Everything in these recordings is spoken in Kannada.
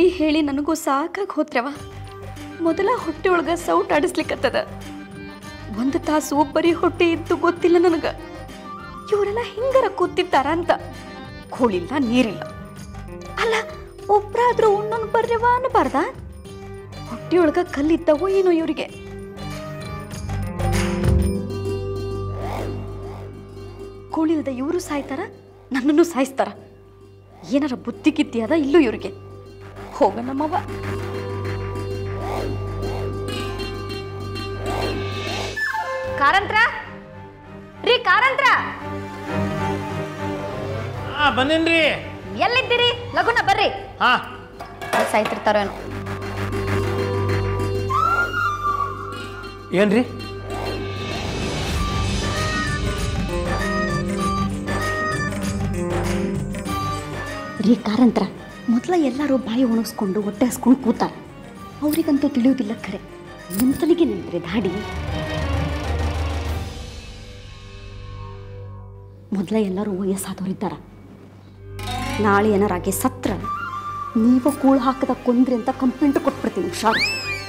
ಹೇಳಿ ನನಗೂ ಸಾಕಾಗಿ ಹೋತ್ರವ ಮೊದಲ ಹೊಟ್ಟೆ ಒಳಗೆ ಸೌಟ್ ಆಡಿಸ್ಲಿಕ್ಕತ್ತದ ಒಂದು ತಾಸು ಬರೀ ಹೊಟ್ಟೆ ಇದ್ದು ಗೊತ್ತಿಲ್ಲ ನನಗೆ ಇವರೆಲ್ಲ ಹಿಂಗಾರ ಕೂತಿದ್ದಾರ ಅಂತ ಕೂಳಿಲ್ಲ ನೀರಿಲ್ಲ ಅಲ್ಲ ಒಬ್ರಾದ್ರೂ ಉಣ್ಣೊಂದು ಬರ್ರವ ಅನ್ನಬಾರ್ದ ಹೊಟ್ಟೆಯೊಳಗ ಕಲ್ಲಿದ್ದವೋ ಏನೋ ಇವರಿಗೆ ಕೂಳಿಲ್ದ ಇವರು ಸಾಯ್ತಾರ ನನ್ನನ್ನು ಸಾಯಿಸ್ತಾರ ಏನಾರ ಬುದ್ಧಿ ಗಿದ್ದಿ ಅದ ಇಲ್ಲೂ ಇವ್ರಿಗೆ ಹೋಗ ನಮ್ಮವ್ವ ಕಾರಂತ್ರ ರೀ ಕಾರಂತ್ರ ಹಾ ಬಂದೇನ್ರಿ ಎಲ್ಲಿದ್ದೀರಿ ಲಗುನ ಬರ್ರಿ ಹಾ ಸಾಯ್ತಿರ್ತಾರೋ ಏನೋ ಏನ್ರಿ ರೀ ಕಾರಂತ್ರ ಮೊದಲ ಎಲ್ಲರೂ ಬಾಯಿ ಒಣಗಿಸ್ಕೊಂಡು ಹೊಟ್ಟೆ ಹಸ್ಕೊಂಡು ಕೂತಾರ ಅವ್ರಿಗಂತೂ ತಿಳಿಯೋದಿಲ್ಲ ಖರೆ ನಿಂತನಿಗೆ ನಿಂತ್ರಿ ದಾಡಿ ಮೊದಲ ಎಲ್ಲರೂ ವಯಸ್ಸಾದವರಿದ್ದಾರ ನಾಳೆ ಏನಾರಾಗಿ ಸತ್ರ ನೀವ ಕೂಳು ಹಾಕದ ಕೊಂದ್ರಿ ಅಂತ ಕಂಪ್ಲೇಂಟ್ ಕೊಟ್ಬಿಡ್ತೀನಿ ಹುಷಾರು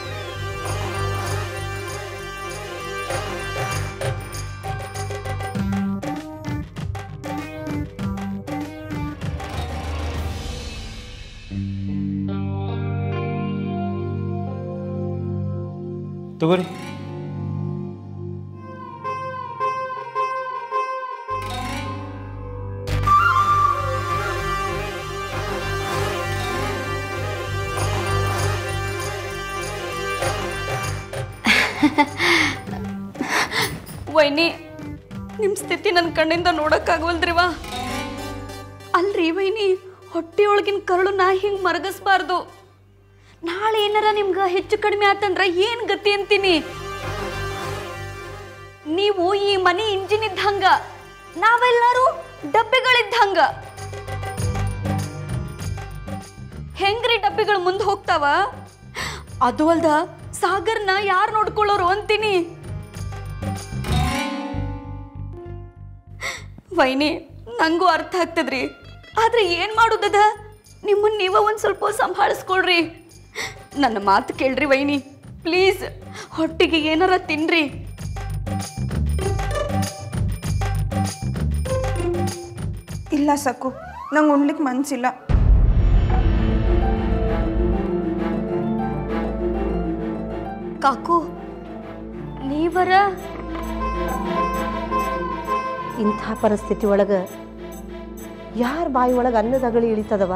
ತಗೋರಿ ವೈನಿ ನಿಮ್ಮ ಸ್ಥಿತಿ ನನ್ನ ಕಣ್ಣಿಂದ ನೋಡಕ್ಕಾಗವಲ್ದ್ರಿವಾ ಅಲ್ರಿ ವೈನಿ ಹೊಟ್ಟೆಯೊಳಗಿನ ಕರಳು ನಾ ಹಿಂಗೆ ಮರಗಿಸ್ಬಾರ್ದು ನಾಳೆ ಏನಾರ ನಿಮ್ಗೆ ಹೆಚ್ಚು ಕಡಿಮೆ ಆತಂದ್ರ ಏನು ಗತಿ ಅಂತೀನಿ ನೀವು ಈ ಮನೆ ಇಂಜಿನ್ ಇದ್ದಂಗ ನಾವೆಲ್ಲರೂ ಡಬ್ಬಿಗಳಿದ್ದಂಗ ಹೆಂಗ್ರಿ ಡಬ್ಬಿಗಳು ಮುಂದೆ ಹೋಗ್ತಾವ ಅದು ಅಲ್ದ ಸಾಗರ್ನ ಯಾರು ನೋಡ್ಕೊಳ್ಳೋರು ಅಂತೀನಿ ವೈನಿ ನಂಗೂ ಅರ್ಥ ಆಗ್ತದ್ರಿ ಆದ್ರೆ ಏನ್ ಮಾಡುದದ ನಿಮ್ಮನ್ನ ನೀವ ಒಂದ್ ಸ್ವಲ್ಪ ಸಂಭಾಳಿಸ್ಕೊಳ್ರಿ ನನ್ನ ಮಾತು ಕೇಳ್ರಿ ವೈನಿ ಪ್ಲೀಸ್ ಹೊಟ್ಟಿಗೆ ಏನಾರ ತಿನ್ರಿ ಇಲ್ಲ ಸಕ್ಕು ನಂಗೆ ಉಣ್ಲಿಕ್ಕೆ ಮನ್ಸಿಲ್ಲ ಕಾಕು ನೀವರ ಇಂಥ ಪರಿಸ್ಥಿತಿ ಒಳಗೆ ಯಾರ ಬಾಯಿ ಒಳಗೆ ಅನ್ನದಗಳಿ ಇಳಿತದವ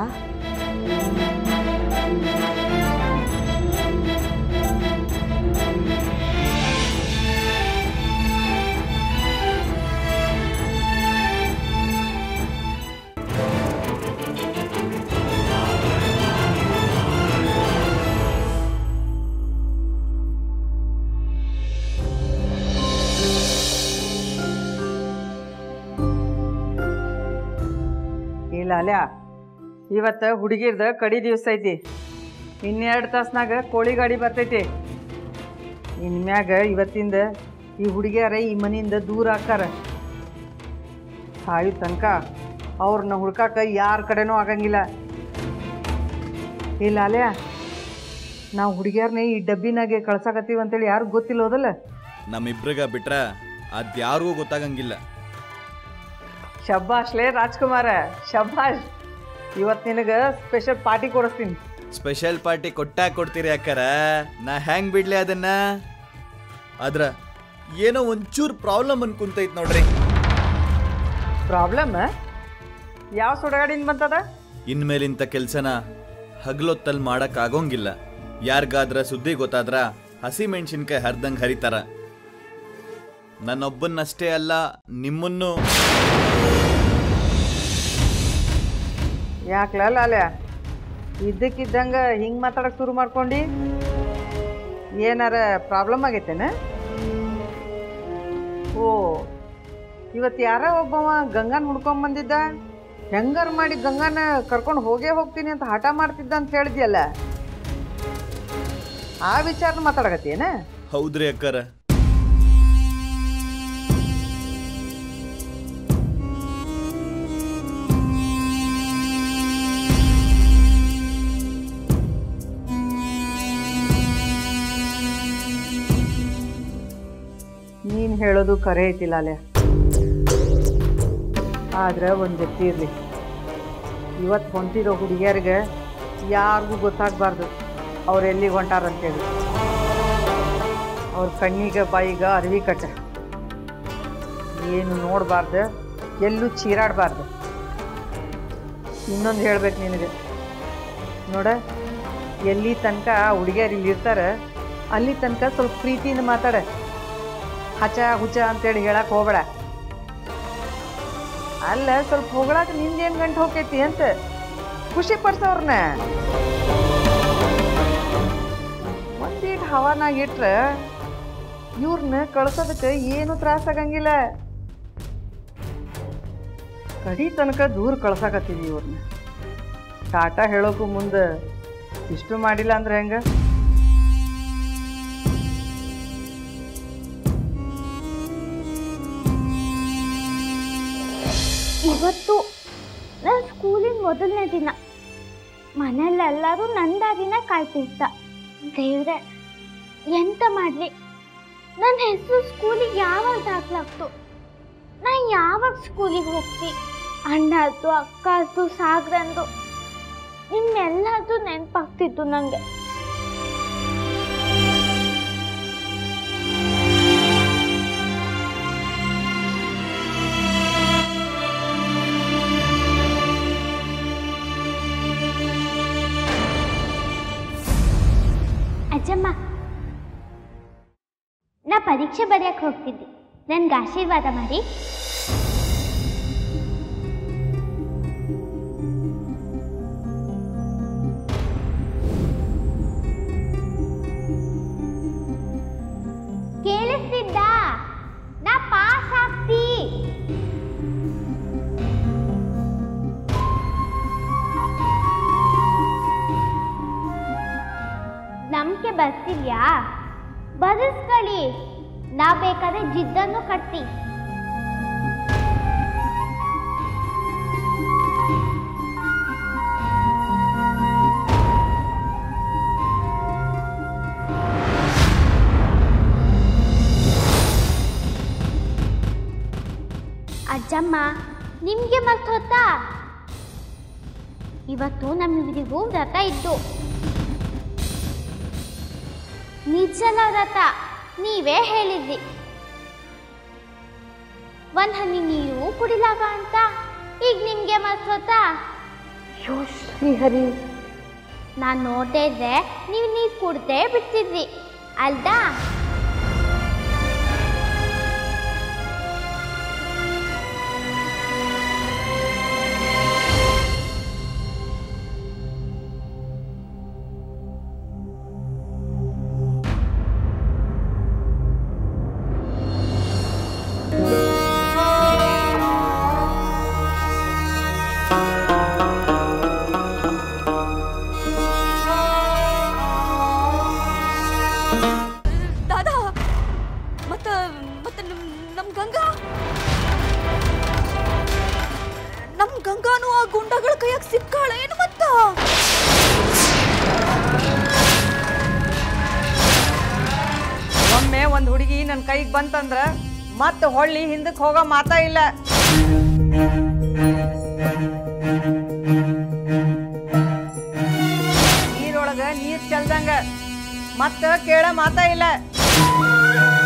ಇಲ್ಲ ಅಲ್ಯಾ ಇವತ್ತು ಹುಡುಗಿರ್ದ ಕಡಿ ದಿವಸ ಐತಿ ಇನ್ನೆರಡು ತಾಸ್ನಾಗ ಕೋಳಿ ಗಾಡಿ ಬರ್ತೈತಿ ಇನ್ಮ್ಯಾಗ ಇವತ್ತಿಂದ ಈ ಹುಡುಗಿಯರ ಈ ಮನೆಯಿಂದ ದೂರ ಆಕ್ಕಾರ ಸಾಯು ತನಕ ಅವ್ರನ್ನ ಹುಡ್ಕಾಕ ಯಾರ ಕಡೆನೂ ಆಗಂಗಿಲ್ಲ ಇಲ್ಲ ಅಲ್ಯಾ ನಾವು ಹುಡುಗಿಯರ್ನ ಈ ಡಬ್ಬಿನಾಗೆ ಕಳ್ಸಾಕತ್ತೀವಿ ಅಂತೇಳಿ ಯಾರು ಗೊತ್ತಿಲ್ಲ ಹೋದಲ್ಲ ನಮ್ಮಿಬ್ರಿಗ ಬಿಟ್ರ ಅದ್ಯಾರಿಗೂ ಗೊತ್ತಾಗಂಗಿಲ್ಲ ಶಬ್ಬಾಷ್ಲೇ ರಾಜ್ಕುಮಾರ ಶಬ್ಬಾಷ್ ಇವತ್ತು ನಿನಗೆ ಸ್ಪೆಷಲ್ ಪಾರ್ಟಿ ಕೊಡಿಸ್ತೀನಿ ಸ್ಪೆಷಲ್ ಪಾರ್ಟಿ ಕೊಟ್ಟಾಗ ಕೊಡ್ತೀರಿ ಅಕ್ಕಾರ ನಾ ಹೆಂಗ್ ಬಿಡ್ಲಿ ಅದನ್ನ ಆದ್ರ ಏನೋ ಒಂಚೂರು ಪ್ರಾಬ್ಲಮ್ ಅನ್ಕುಂತೈತ್ ನೋಡ್ರಿ ಪ್ರಾಬ್ಲಮ್ ಯಾವ ಸುಡಗಾಡಿಂದ ಬಂತದ ಇನ್ಮೇಲಿಂತ ಕೆಲ್ಸನ ಹಗ್ಲೊತ್ತಲ್ಲಿ ಮಾಡಕ್ ಆಗೋಂಗಿಲ್ಲ ಯಾರಿಗಾದ್ರ ಸುದ್ದಿ ಗೊತ್ತಾದ್ರ ಹಸಿ ಮೆಣಸಿನ್ಕಾಯಿ ಹರಿದಂಗ್ ಹರಿತಾರ ನನ್ನೊಬ್ಬನ್ನಷ್ಟೇ ಅಲ್ಲ ನಿಮ್ಮನ್ನು ಯಾಕ್ಲ ಲಾಲ್ಯ ಇದ್ದಕ್ಕಿದ್ದಂಗ ಹಿಂಗೆ ಮಾತಾಡಕ್ ಶುರು ಮಾಡ್ಕೊಂಡು ಏನಾರ ಪ್ರಾಬ್ಲಮ್ ಆಗೈತೇನ ಓ ಇವತ್ತು ಯಾರ ಒಬ್ಬವ ಗಂಗಾನ್ ಹುಡ್ಕೊಂಡ್ ಬಂದಿದ್ದ ಹೆಂಗಾರ ಮಾಡಿ ಗಂಗಾನ ಕರ್ಕೊಂಡು ಹೋಗೇ ಹೋಗ್ತೀನಿ ಅಂತ ಹಠ ಮಾಡ್ತಿದ್ದ ಅಂತ ಹೇಳಿದ್ಯಲ್ಲ ಆ ವಿಚಾರನ ಮಾತಾಡಕತ್ತೇನ ಹೌದ್ರಿ ಅಕ್ಕಾರ ಹೇಳೋದು ಕರೆ ಐತಿಲ್ಲ ಅಲ್ಲೇ ಆದ್ರೆ ಒಂದು ಜೊತೆ ಇರಲಿ ಇವತ್ತು ಹೊಂಟಿರೋ ಹುಡುಗಿಯರಿಗೆ ಯಾರಿಗೂ ಗೊತ್ತಾಗಬಾರ್ದು ಅವ್ರು ಎಲ್ಲಿಗೆ ಹೊಂಟಾರಂತೇಳಿ ಅವ್ರ ಕಣ್ಣಿಗೆ ಬಾಯಿಗೆ ಅರಿವಿ ಕಟ್ಟ ಏನು ನೋಡಬಾರ್ದು ಎಲ್ಲೂ ಚೀರಾಡಬಾರ್ದು ಇನ್ನೊಂದು ಹೇಳ್ಬೇಕು ನಿನಗೆ ನೋಡ ಎಲ್ಲಿ ತನಕ ಹುಡುಗಿಯರು ಇಲ್ಲಿ ಇರ್ತಾರೆ ಅಲ್ಲಿ ತನಕ ಸ್ವಲ್ಪ ಪ್ರೀತಿಯಿಂದ ಮಾತಾಡ ಹಚ ಹುಚ ಅಂತೇಳಿ ಹೇಳಕ್ ಹೋಗ್ಬೇಡ ಅಲ್ಲ ಸ್ವಲ್ಪ ಹೊಗಳಾಕ ನಿಂದೇನು ಗಂಟು ಹೋಗೈತಿ ಅಂತ ಖುಷಿ ಪಡ್ಸವ್ರನ್ನ ಒಂದೀಟ್ ಹವಾನಾಗ ಇಟ್ರೆ ಇವ್ರನ್ನ ಕಳ್ಸೋದಕ್ಕೆ ಏನು ತ್ರಾಸ ಆಗಂಗಿಲ್ಲ ಕಡಿ ತನಕ ದೂರ ಕಳ್ಸಾಕತ್ತೀವಿ ಇವ್ರನ್ನ ಟಾಟಾ ಹೇಳೋಕು ಮುಂದೆ ಇಷ್ಟು ಮಾಡಿಲ್ಲ ಅಂದ್ರೆ ಹೆಂಗ ಇವತ್ತು ನನ್ನ ಸ್ಕೂಲಿನ ಮೊದಲನೇ ದಿನ ಮನೆಯಲ್ಲೆಲ್ಲರೂ ನನ್ನ ದಾರಿನ ಕಾಯ್ತಿರ್ತ ದೇವ್ರೆ ಎಂತ ಮಾಡಲಿ ನನ್ನ ಹೆಸರು ಸ್ಕೂಲಿಗೆ ಯಾವಾಗ ದಾಖಲಾಗ್ತು ನಾ ಯಾವಾಗ ಸ್ಕೂಲಿಗೆ ಹೋಗ್ತಿ ಅಣ್ಣ ಆಯ್ತು ಅಕ್ಕ ಆಯ್ತು ಸಾಗ್ರಂದು ನಿಮ್ಮೆಲ್ಲದು ನೆನಪಾಗ್ತಿತ್ತು ನನಗೆ ಅಜ್ಜಮ್ಮ ನಾ ಪರೀಕ್ಷೆ ಬರೆಯಕ್ಕೆ ಹೋಗ್ತಿದ್ದೆ ನನ್ಗೆ ಆಶೀರ್ವಾದ ಮಾಡಿ ಕೇಳಿಸ್ತಿದ್ದ ನಾ ಪಾಸ್ ಆಗ್ತಿ ನಂಬಿಕೆ ಬರ್ತಿದ್ಯಾ ಬದಸ್ಕೊಳ್ಳಿ ನಾ ಬೇಕಾದ್ರೆ ಜಿದ್ದನ್ನು ಕಟ್ಟಿ ಅಜ್ಜಮ್ಮ ನಿಮ್ಗೆ ಮರ್ತು ಹೋತಾ ಇವತ್ತು ನಮ್ಮಿಬ್ಬರಿಗೂ ವ್ರತ ಇತ್ತು ನಿಜನ ವ್ರತ ನೀವೇ ಹೇಳಿದ್ರಿ ಒಂದ್ ಹನಿ ನೀರು ಕುಡಿಲಾಗ ಅಂತ ಈಗ ನಿಮ್ಗೆ ಮರ್ಸೋತಾ ಯೋ ಶ್ರೀಹರಿ ನಾನ್ ನೋಡ್ದೇ ಇದ್ರೆ ನೀವು ನೀರು ಕುಡ್ದೇ ಬಿಡ್ತಿದ್ರಿ ಅಲ್ದಾ ದಾದಾ ಮತ್ತ ಮತ್ತ ನಮ್ ನಮ್ ಗಂಗಾ ನಮ್ ಗಂಗಾನು ಆ ಗುಂಡಗಳ ಕೈಯಾಗ ಸಿಕ್ಕಾಳ ಏನು ಮತ್ತ ಒಮ್ಮೆ ಒಂದು ಹುಡುಗಿ ನನ್ನ ಕೈಗೆ ಬಂತಂದ್ರ ಮತ್ತೆ ಹೊಳ್ಳಿ ಹಿಂದಕ್ಕೆ ಹೋಗೋ ಮಾತಾ ಇಲ್ಲ ನೀರೊಳಗ ನೀರ್ ಚೆಲ್ದಂಗ ಮತ್ತ ಕೇಳ ಮಾತಾ ಇಲ್ಲ